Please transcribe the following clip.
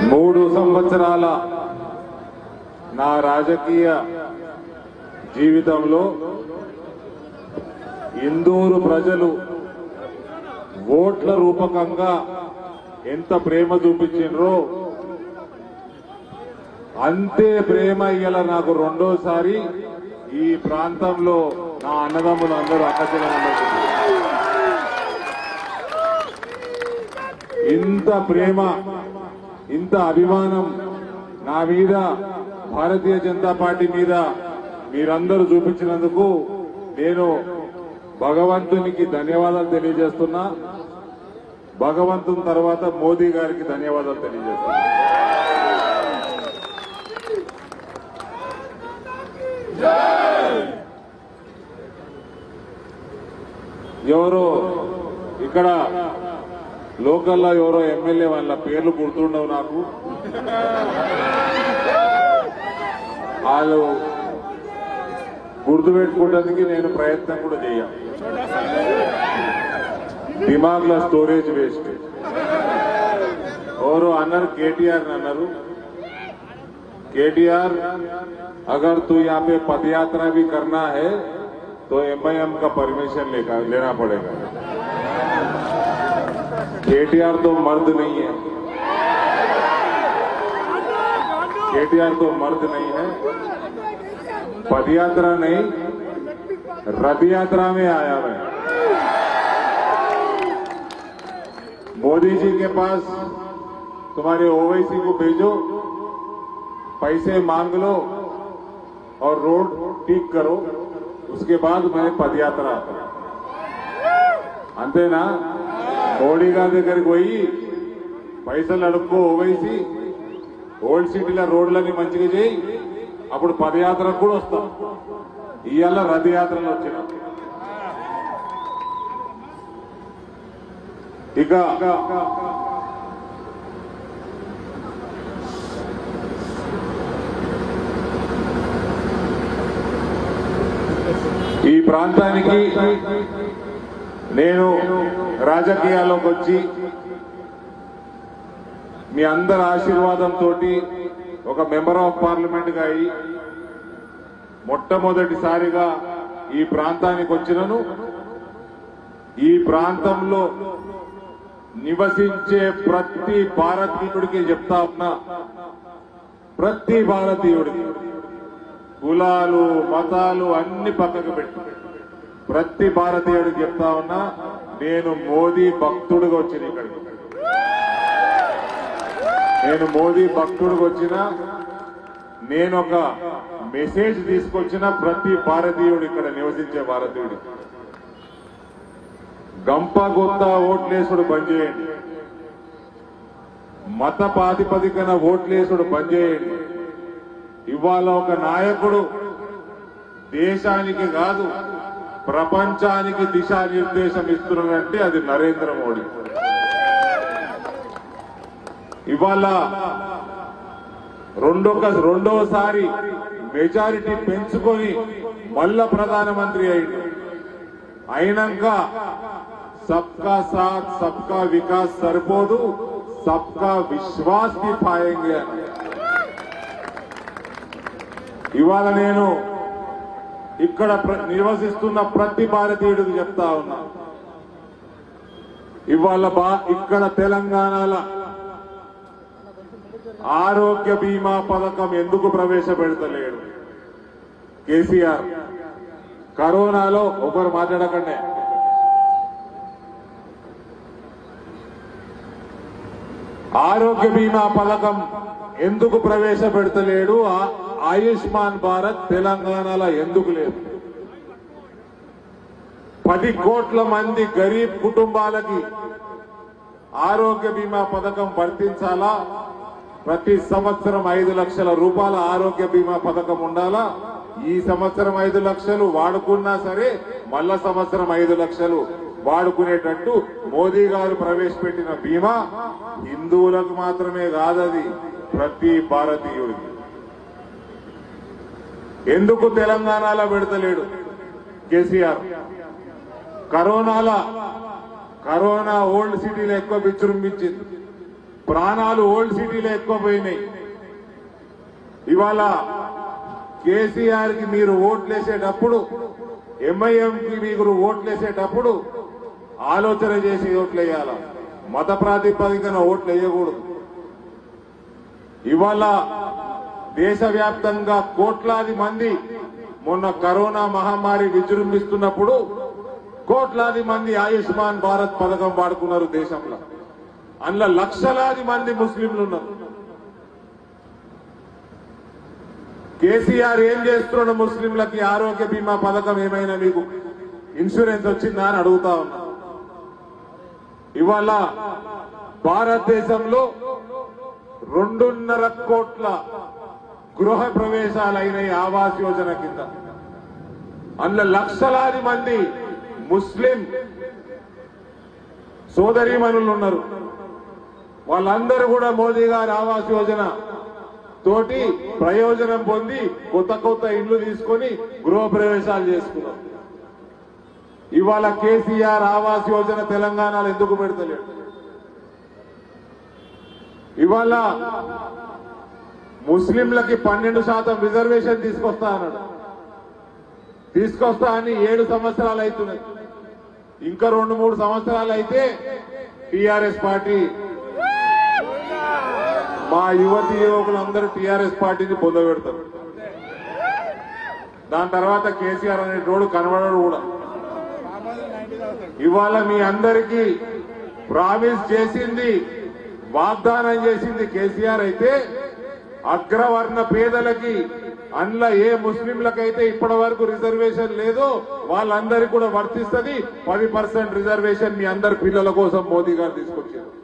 మూడు సంవత్సరాల నా రాజకీయ జీవితంలో ఇందూరు ప్రజలు ఓట్ల రూపకంగా ఎంత ప్రేమ చూపించినరో అంతే ప్రేమ ఇయ్యాల నాకు రెండోసారి ఈ ప్రాంతంలో నా అన్నదమ్ములు అందరూ అక్కచెల్లెలందరూ ఇంత ప్రేమ ఇంత అభిమానం నా మీద భారతీయ జనతా పార్టీ మీద మీరందరూ చూపించినందుకు నేను భగవంతునికి ధన్యవాదాలు తెలియజేస్తున్నా భగవంతుని తర్వాత మోదీ గారికి ధన్యవాదాలు తెలియజేస్తున్నా ఎవరో ఇక్కడ లోకల్లో ఎవరో ఎమ్మెల్యే వాళ్ళ పేర్లు గుర్తుండవు నాకు వాళ్ళు గుర్తుపెట్టుకోవడానికి నేను ప్రయత్నం కూడా చేయ దిమాగ్ల స్టోరేజ్ వేస్ట్ ఎవరు అన్నారు కేటీఆర్ అన్నారు केटीआर अगर तू यहाँ पे पदयात्रा भी करना है तो एमआईएम का परमिशन लेकर लेना पड़ेगा केटीआर तो मर्द नहीं है केटीआर तो मर्द नहीं है पदयात्रा नहीं रथ यात्रा में आया मैं मोदी जी के पास तुम्हारे ओवैसी को भेजो पैसे मांग लो और रोड ठीक करो उसके बाद मैं పదయాత్ర అంతేనా మోడీ గారి దగ్గరికి పోయి పైసలు అడుక్కో ఓవైసి ఓల్డ్ సిటీలో రోడ్లన్నీ మంచిగా చేయి అప్పుడు పదయాత్రకు కూడా వస్తాం ఇవాళ రథయాత్రలు వచ్చిన ఇక ఈ ప్రాంతానికి నేను రాజకీయాల్లోకి వచ్చి మీ అందరి ఆశీర్వాదంతో ఒక మెంబర్ ఆఫ్ పార్లమెంట్ గా అయి మొట్టమొదటిసారిగా ఈ ప్రాంతానికి వచ్చినను ఈ ప్రాంతంలో నివసించే ప్రతి భారతీయుడికి చెప్తా ఉన్నా ప్రతి భారతీయుడికి కులాలు మతాలు అన్ని పక్కకు పెట్టి ప్రతి భారతీయుడికి చెప్తా ఉన్నా నేను మోదీ భక్తుడిగా వచ్చిన ఇక్కడికి నేను మోదీ భక్తుడికి వచ్చిన నేను ఒక మెసేజ్ తీసుకొచ్చిన ప్రతి భారతీయుడు ఇక్కడ నివసించే భారతీయుడు గంప గొత్త ఓట్లేసుడు బంద్ చేయండి మత ప్రాతిపదికన ఓట్లేసుడు బంద్ చేయండి ఇవాళ ఒక నాయకుడు దేశానికి కాదు ప్రపంచానికి దిశానిర్దేశం ఇస్తున్నాడంటే అది నరేంద్ర మోడీ ఇవాళ రెండొక రెండోసారి మెజారిటీ పెంచుకొని మళ్ళా ప్రధానమంత్రి అయింది అయినాక సబ్కా సాత్ సబ్కా వికాస్ సరిపోదు సబ్కా విశ్వాస్ కి పాయంగే అని ఇవాళ నేను ఇక్కడ ప్ర- నివసిస్తున్న ప్రతి భారతీయుడికి చెప్తా ఉన్నా ఇవాళ బా ఇక్కడ తెలంగాణలో ఆరోగ్య బీమా పథకం ఎందుకు ప్రవేశపెడతలేడు కేసీఆర్ కరోనాలో ఒకరు మాట్లాడకండి ఆరోగ్య బీమా పథకం ఎందుకు ప్రవేశపెడతలేడు ఆ- ఆయుష్మాన్ భారత్ తెలంగాణలో ఎందుకు లేదు పది కోట్ల మంది గరీబ్ కుటుంబాలకి ఆరోగ్య బీమా పథకం వర్తించాలా ప్రతి సంవత్సరం ఐదు లక్షల రూపాయల ఆరోగ్య బీమా పథకం ఉండాలా ఈ సంవత్సరం ఐదు లక్షలు వాడుకున్నా సరే మళ్ళా సంవత్సరం ఐదు లక్షలు వాడుకునేటట్టు మోదీ గారు ప్రవేశపెట్టిన బీమా హిందువులకు మాత్రమే కాదది ప్రతి భారతీయుడికి ఎందుకు తెలంగాణలో పెడతలేడు కేసీఆర్ కరోనాల కరోనా ఓల్డ్ సిటీలో ఎక్కువ విజృంభించింది ప్రాణాలు ఓల్డ్ సిటీలో ఎక్కువ పోయినాయి ఇవాళ కేసీఆర్ కి మీరు ఓట్లేసేటప్పుడు ఎంఐఎం కి మీరు ఓట్లేసేటప్పుడు ఆలోచన చేసి ఓట్లు వేయాల మత ప్రాతిపదికన ఓట్లు వేయకూడదు ఇవాళ దేశవ్యాప్తంగా కోట్లాది మంది మొన్న కరోనా మహమ్మారి విజృంభిస్తున్నప్పుడు కోట్లాది మంది ఆయుష్మాన్ భారత్ పథకం వాడుకున్నారు దేశంలో అందులో లక్షలాది మంది ముస్లింలు ఉన్నారు కేసీఆర్ ఏం చేస్తున్నాడు ముస్లింలకి ఆరోగ్య బీమా పథకం ఏమైనా మీకు ఇన్సూరెన్స్ వచ్చిందా అని అడుగుతా ఉన్నా ఇవాళ భారతదేశంలో రెండున్నర కోట్ల గృహ ప్రవేశాలైన ఆవాస్ యోజన కింద అందులో లక్షలాది మంది ముస్లిం సోదరీమణులు ఉన్నారు వాళ్ళందరూ కూడా మోదీ గారి ఆవాస్ యోజన తోటి ప్రయోజనం పొంది కొత్త కొత్త ఇండ్లు తీసుకొని గృహ ప్రవేశాలు చేసుకున్నారు ఇవాళ కేసీఆర్ ఆవాస్ యోజన తెలంగాణలో ఎందుకు పెడతలేడు ఇవాళ ముస్లింలకి పన్నెండు శాతం రిజర్వేషన్ తీసుకొస్తా అన్నాడు తీసుకొస్తా అని ఏడు సంవత్సరాలు అవుతున్నాయి ఇంకా రెండు మూడు సంవత్సరాలు అయితే టిఆర్ఎస్ పార్టీ మా యువతి యువకులందరూ టిఆర్ఎస్ పార్టీని పొందబెడతారు దాని తర్వాత కేసీఆర్ అనేటోడు కనబడడు కూడా ఇవాళ మీ అందరికీ ప్రామిస్ చేసింది వాగ్దానం చేసింది కేసీఆర్ అయితే అగ్రవర్ణ పేదలకి అందులో ఏ ముస్లింలకైతే ఇప్పటి వరకు రిజర్వేషన్ లేదో వాళ్ళందరికీ కూడా వర్తిస్తుంది పది పర్సెంట్ రిజర్వేషన్ మీ అందరి పిల్లల కోసం మోదీ గారు తీసుకొచ్చారు